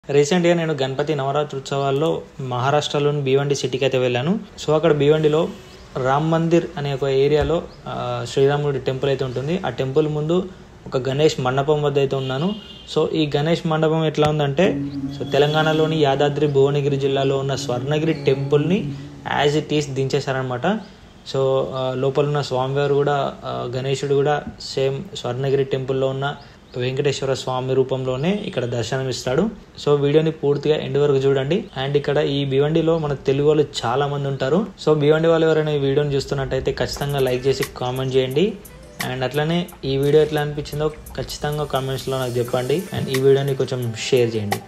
రీసెంట్గా నేను గణపతి నవరాత్రి ఉత్సవాల్లో మహారాష్ట్రలోని భీవండి సిటీకి అయితే వెళ్ళాను సో అక్కడ భీవండిలో రామ్ మందిర్ అనే ఒక ఏరియాలో ఆ, శ్రీరాముడి టెంపుల్ అయితే ఉంటుంది ఆ టెంపుల్ ముందు ఒక గణేష్ మండపం వద్ద అయితే ఉన్నాను సో ఈ గణేష్ మండపం ఎట్లా ఉందంటే సో తెలంగాణలోని యాదాద్రి భువనగిరి జిల్లాలో ఉన్న స్వర్ణగిరి టెంపుల్ని యాజ్ ఇట్ ఈస్ దించేశారనమాట సో ఆ, లోపల ఉన్న స్వామివారు కూడా ఆ, గణేశుడు కూడా సేమ్ స్వర్ణగిరి టెంపుల్లో ఉన్న వెంకటేశ్వర స్వామి రూపంలోనే ఇక్కడ దర్శనం ఇస్తాడు సో వీడియోని పూర్తిగా ఎండ్ వరకు చూడండి అండ్ ఇక్కడ ఈ భివండిలో మన తెలుగు వాళ్ళు చాలా మంది ఉంటారు సో భివండి వాళ్ళు ఎవరైనా ఈ వీడియోని చూస్తున్నట్టయితే ఖచ్చితంగా లైక్ చేసి కామెంట్ చేయండి అండ్ అట్లనే ఈ వీడియో ఎట్లా అనిపించిందో ఖచ్చితంగా కామెంట్స్లో నాకు చెప్పండి అండ్ ఈ వీడియోని కొంచెం షేర్ చేయండి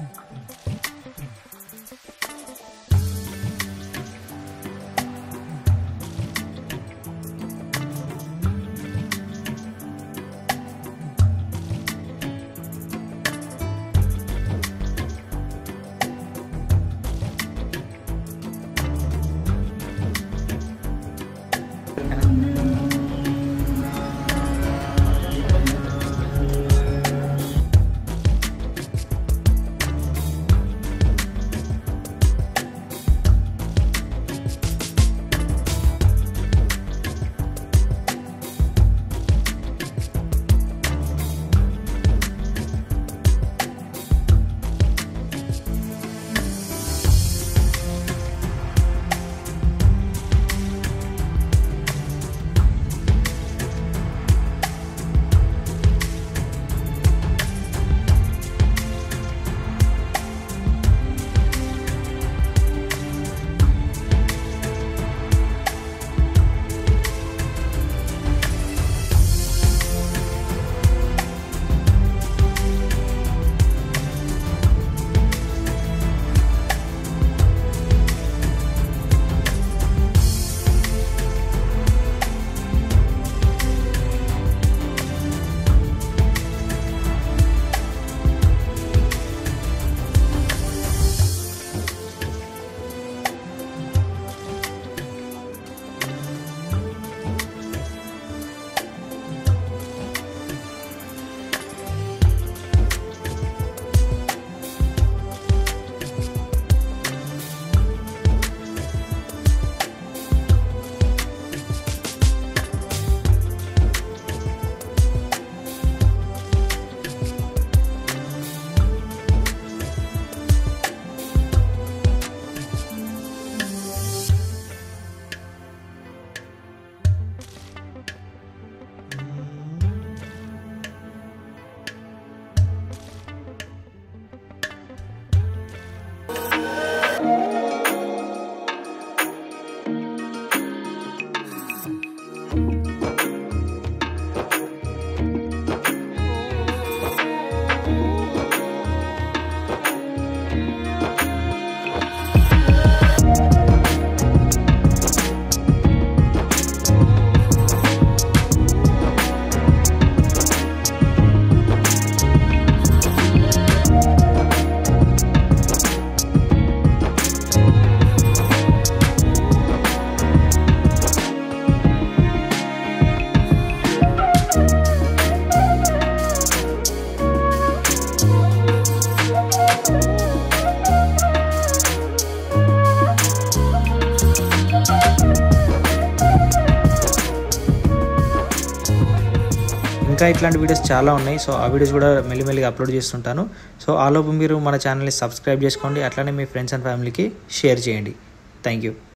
ఇంకా ఇట్లాంటి వీడియోస్ చాలా ఉన్నాయి సో ఆ వీడియోస్ కూడా మెల్లిమెల్లిగా అప్లోడ్ చేస్తుంటాను సో ఆలోపు మీరు మన ఛానల్ని సబ్స్క్రైబ్ చేసుకోండి అట్లనే మీ ఫ్రెండ్స్ అండ్ ఫ్యామిలీకి షేర్ చేయండి థ్యాంక్ యూ